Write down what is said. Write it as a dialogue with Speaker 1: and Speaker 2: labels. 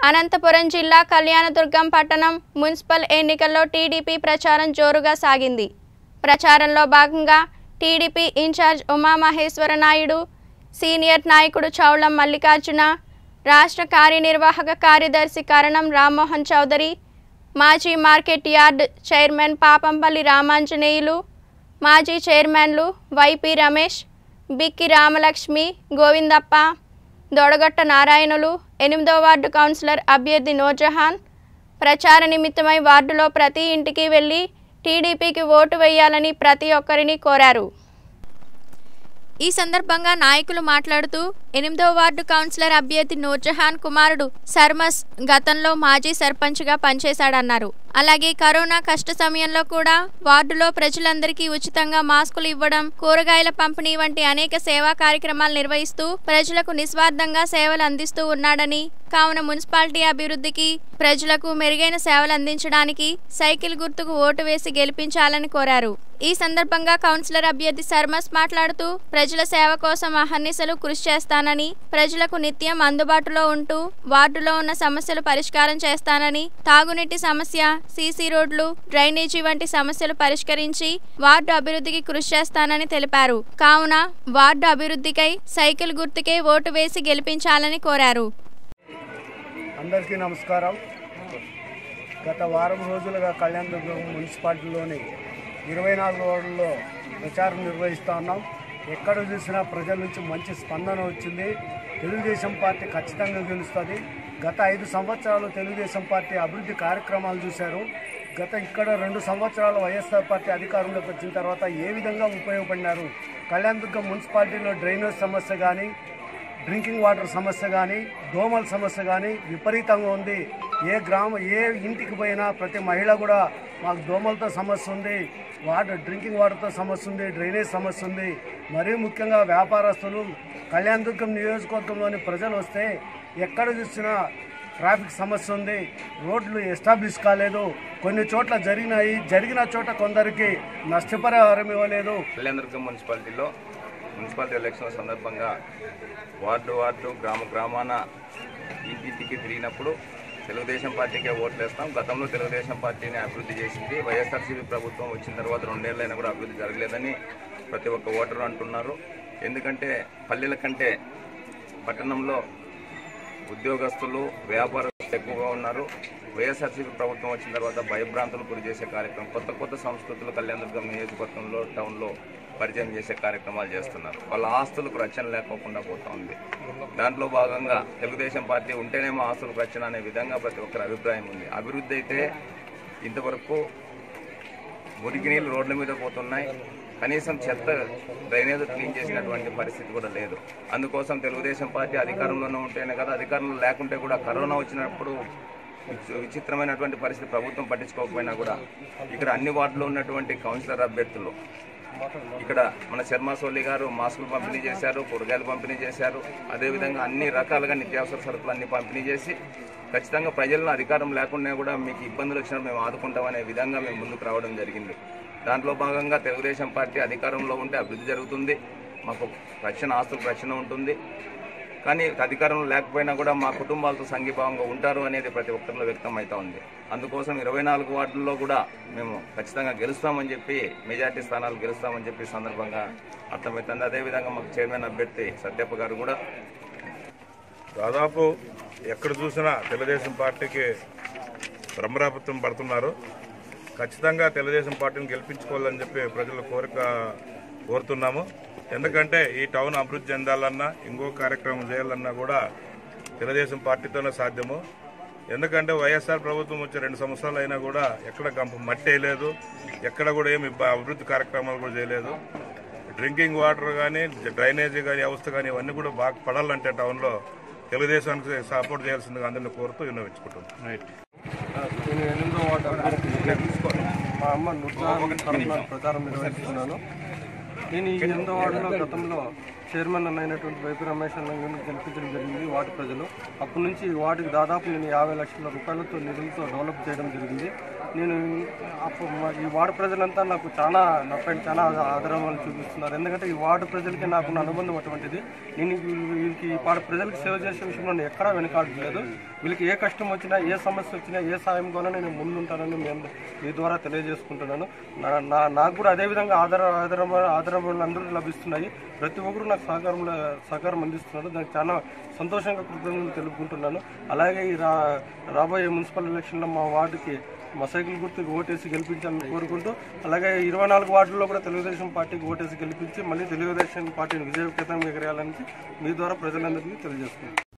Speaker 1: అనంతపురం జిల్లా కళ్యాణదుర్గం పట్టణం మున్సిపల్ ఎన్నికల్లో టీడీపీ ప్రచారం జోరుగా సాగింది ప్రచారంలో భాగంగా టీడీపీ ఇన్ఛార్జ్ ఉమామహేశ్వర నాయుడు సీనియర్ నాయకుడు చౌళం మల్లికార్జున రాష్ట్ర కార్యనిర్వాహక కార్యదర్శి కరణం రామ్మోహన్ చౌదరి మాజీ market yard chairman Papampalli Ramanjaneyulu మాజీ చైర్మన్లు వైపి రమేష్ బిక్కి రామలక్ష్మి గోవిందప్ప దొడగొట్ట నారాయణులు ఎనిమిదో వార్డు కౌన్సిలర్ అభ్యర్థి నూర్జహాన్ ప్రచార నిమిత్తమై వార్డులో ప్రతి ఇంటికి వెళ్లి టీడీపీకి ఓటు వేయాలని ప్రతి ఒక్కరిని కోరారు ఈ సందర్భంగా నాయకులు మాట్లాడుతూ ఎనిమిదో వార్డు కౌన్సిలర్ అభ్యర్థి నూర్జహాన్ కుమారుడు సర్మస్ గతంలో మాజీ సర్పంచ్గా పనిచేశాడన్నారు అలాగే కరోనా కష్ట సమయంలో కూడా వార్డులో ప్రజలందరికీ ఉచితంగా మాస్కులు ఇవ్వడం కూరగాయల పంపిణీ వంటి అనేక సేవా కార్యక్రమాలు నిర్వహిస్తూ ప్రజలకు నిస్వార్థంగా సేవలు అందిస్తూ ఉన్నాడని కావున మున్సిపాలిటీ అభివృద్ధికి ప్రజలకు మెరుగైన సేవలు అందించడానికి సైకిల్ గుర్తుకు ఓటు వేసి గెలిపించాలని కోరారు ఈ సందర్భంగా కౌన్సిలర్ అభ్యర్థి శర్మస్ మాట్లాడుతూ ప్రజల సేవ కోసం అహర్నిశలు కృషి చేస్తానని ప్రజలకు నిత్యం అందుబాటులో ఉంటూ వార్డులో ఉన్న సమస్యలు పరిష్కారం చేస్తానని తాగునీటి సమస్య సీసీ రోడ్లు డ్రైనేజీ వంటి సమస్యలు పరిష్కరించి వార్డు అభివృద్ధికి కృషి చేస్తానని తెలిపారు కావున వార్డు అభివృద్ధికై సైకిల్ గుర్తుకే ఓటు వేసి గెలిపించాలని కోరారు
Speaker 2: అందరికీ నమస్కారం గత వారం రోజులుగా కళ్యాణదుర్గం మున్సిపాలిటీలోని ఇరవై నాలుగు వార్డుల్లో ప్రచారం నిర్వహిస్తూ ఉన్నాం ఎక్కడ చూసినా ప్రజల నుంచి మంచి స్పందన వచ్చింది తెలుగుదేశం పార్టీ ఖచ్చితంగా గెలుస్తుంది గత ఐదు సంవత్సరాలు తెలుగుదేశం పార్టీ అభివృద్ధి కార్యక్రమాలు చూశారు గత ఇక్కడ రెండు సంవత్సరాలు వైఎస్ఆర్ పార్టీ అధికారంలోకి వచ్చిన తర్వాత ఏ విధంగా ఉపయోగపడినారు కళ్యాణదుర్గం మున్సిపాలిటీలో డ్రైనేజ్ సమస్య కానీ డ్రింకింగ్ వాటర్ సమస్య కానీ దోమల సమస్య కానీ విపరీతంగా ఉంది ఏ గ్రామ ఏ ఇంటికి పోయినా ప్రతి మహిళ కూడా మాకు దోమలతో సమస్య ఉంది వాటర్ డ్రింకింగ్ వాటర్తో సమస్య ఉంది డ్రైనేజ్ సమస్య ఉంది మరీ ముఖ్యంగా వ్యాపారస్తులు కళ్యాణదుర్గం నియోజకవర్గంలోని ప్రజలు వస్తే ఎక్కడ చూసినా ట్రాఫిక్ సమస్య ఉంది రోడ్లు ఎస్టాబ్లిష్ కాలేదు కొన్ని చోట్ల జరిగినాయి జరిగిన చోట కొందరికి నష్టపరిహారం ఇవ్వలేదు
Speaker 3: కళ్యాణదుర్గం మున్సిపాలిటీలో మున్సిపాలిటీ ఎలక్షన్ సందర్భంగా వార్డు వార్డు గ్రామ గ్రామాన ఇంటింటికి తిరిగినప్పుడు తెలుగుదేశం పార్టీకే ఓట్లు వేస్తాం గతంలో తెలుగుదేశం పార్టీని అభివృద్ధి చేసింది వైఎస్ఆర్సీపీ ప్రభుత్వం వచ్చిన తర్వాత రెండేళ్ళైనా కూడా అభివృద్ధి జరగలేదని ప్రతి ఒక్క ఓటరు అంటున్నారు ఎందుకంటే పల్లెల కంటే పట్టణంలో ఉద్యోగస్తులు వ్యాపారస్తులు ఎక్కువగా ఉన్నారు వైఎస్ఆర్సీపీ ప్రభుత్వం వచ్చిన తర్వాత భయభ్రాంతులు గురి చేసే కార్యక్రమం కొత్త కొత్త సంస్కృతులు కళ్యాణదుర్గం నియోజకవర్గంలో టౌన్లో పరిచయం చేసే కార్యక్రమాలు చేస్తున్నారు వాళ్ళ ఆస్తులకు రక్షణ లేకోకుండా పోతా ఉంది దాంట్లో భాగంగా తెలుగుదేశం పార్టీ ఉంటేనేమో ఆస్తులకు రక్షణ అనే విధంగా ప్రతి ఒక్కరి అభిప్రాయం ఉంది అభివృద్ధి అయితే ఇంతవరకు మురికి నీళ్ళు రోడ్ల మీద పోతున్నాయి కనీసం చెత్త డ్రైనేజ్ క్లీన్ చేసినటువంటి పరిస్థితి కూడా లేదు అందుకోసం తెలుగుదేశం పార్టీ అధికారంలోనే ఉంటేనే కదా అధికారంలో లేకుంటే కూడా కరోనా వచ్చినప్పుడు విచి- విచిత్రమైనటువంటి పరిస్థితి ప్రభుత్వం పట్టించుకోకపోయినా కూడా ఇక్కడ అన్ని వార్డులో ఉన్నటువంటి కౌన్సిలర్ అభ్యర్థులు ఇక్కడ మన శర్మ సోలి గారు మాస్కులు పంపిణీ చేశారు కూరగాయలు పంపిణీ చేశారు అదేవిధంగా అన్ని రకాలుగా నిత్యావసర సరుకులు అన్ని పంపిణీ చేసి ఖచ్చితంగా ప్రజలను అధికారం లేకుండా కూడా మీకు ఇబ్బందులు వచ్చినప్పుడు మేము ఆదుకుంటామనే విధంగా మేము ముందుకు రావడం జరిగింది దాంట్లో భాగంగా తెలుగుదేశం పార్టీ అధికారంలో ఉంటే అభివృద్ధి జరుగుతుంది మాకు రక్షణ ఆస్తులకు రక్షణ ఉంటుంది కానీ అధికారంలో లేకపోయినా కూడా మా కుటుంబాలతో సంఘీభావంగా ఉంటారు అనేది ప్రతి ఒక్కరిలో వ్యక్తం అవుతా ఉంది అందుకోసం ఇరవై నాలుగు వార్డుల్లో కూడా మేము ఖచ్చితంగా గెలుస్తామని చెప్పి మెజార్టీ స్థానాలు గెలుస్తామని చెప్పి ఈ సందర్భంగా అర్థమవుతుంది అదేవిధంగా మాకు చైర్మన్ అభ్యర్థి సత్యప్ప గారు కూడా
Speaker 4: దాదాపు ఎక్కడ చూసినా తెలుగుదేశం పార్టీకి బ్రహ్మరాపత్యం పడుతున్నారు ఖచ్చితంగా తెలుగుదేశం పార్టీని గెలిపించుకోవాలని చెప్పి ప్రజల కోరిక కోరుతున్నాము ఎందుకంటే ఈ టౌన్ అభివృద్ధి చెందాలన్నా ఇంకో కార్యక్రమం చేయాలన్నా కూడా తెలుగుదేశం పార్టీతోనే సాధ్యము ఎందుకంటే వైఎస్ఆర్ ప్రభుత్వం వచ్చి రెండు సంవత్సరాలు అయినా కూడా ఎక్కడ గంప మట్టి వేయలేదు ఎక్కడ కూడా ఏమి ఇబ్బ- అభివృద్ధి కార్యక్రమాలు కూడా చేయలేదు డ్రింకింగ్ వాటర్ కానీ డ్రైనేజీ కానీ వ్యవస్థ కానీ ఇవన్నీ కూడా బాగా పడాలంటే టౌన్లో తెలుగుదేశానికి సపోర్ట్ చేయాల్సిందిగా అందరిని కోరుతూ విన్నవించుకుంటున్నాను
Speaker 5: నేను ఎనిమిదో వార్డు అభ్యర్థి మా అమ్మ నృత్యాన్ని తరఫున ప్రచారం నిర్వహిస్తున్నాను నేను ఈ ఎనిమిదో వార్డులో గతంలో చైర్మన్ అయినటువంటి వైపు రమేష్ అన్న గారిని గెలిపించడం జరిగింది వార్డు ప్రజలు అప్పటి నుంచి ఈ వార్డుకి దాదాపు నేను యాభై లక్షల రూపాయలతో నిధులతో డెవలప్ చేయడం జరిగింది నేను అప్పుడు మా- ఈ వార్డు ప్రజలంతా నాకు చాలా నా పైన చాలా ఆదరణ చూపిస్తున్నారు ఎందుకంటే ఈ వార్డు ప్రజలకి నాకున్న అనుబంధం అటువంటిది నేను వీళ్ళ- వీళ్ళకి ఈ వార్డు ప్రజలకు సేవ చేసే విషయంలో నేను ఎక్కడా వెనకాడలేదు వీళ్ళకి ఏ కష్టం వచ్చినా ఏ సమస్య వచ్చినా ఏ సాయం కూడా నేను ముందుంటానని మేము మీ ద్వారా తెలియజేసుకుంటున్నాను నా- నా నాకు కూడా అదేవిధంగా ఆధార ఆధార ఆధారములు అందరూ లభిస్తున్నాయి ప్రతి ఒక్కరు నాకు సహకారం సహకారం అందిస్తున్నారు దానికి చాలా సంతోషంగా కృతజ్ఞతలు తెలుపుకుంటున్నాను అలాగే ఈ రా రాబోయే మున్సిపల్ ఎలక్షన్లో మా వార్డుకి మా సైకిల్ గుర్తుకు ఓటేసి గెలిపించాలని కోరుకుంటూ అలాగే ఇరవై నాలుగు వార్డుల్లో కూడా తెలుగుదేశం పార్టీకి ఓటేసి గెలిపించి మళ్ళీ తెలుగుదేశం పార్టీని విజయకేతం ఎగరేయాలని మీ ద్వారా ప్రజలందరికీ తెలియజేస్తున్నాను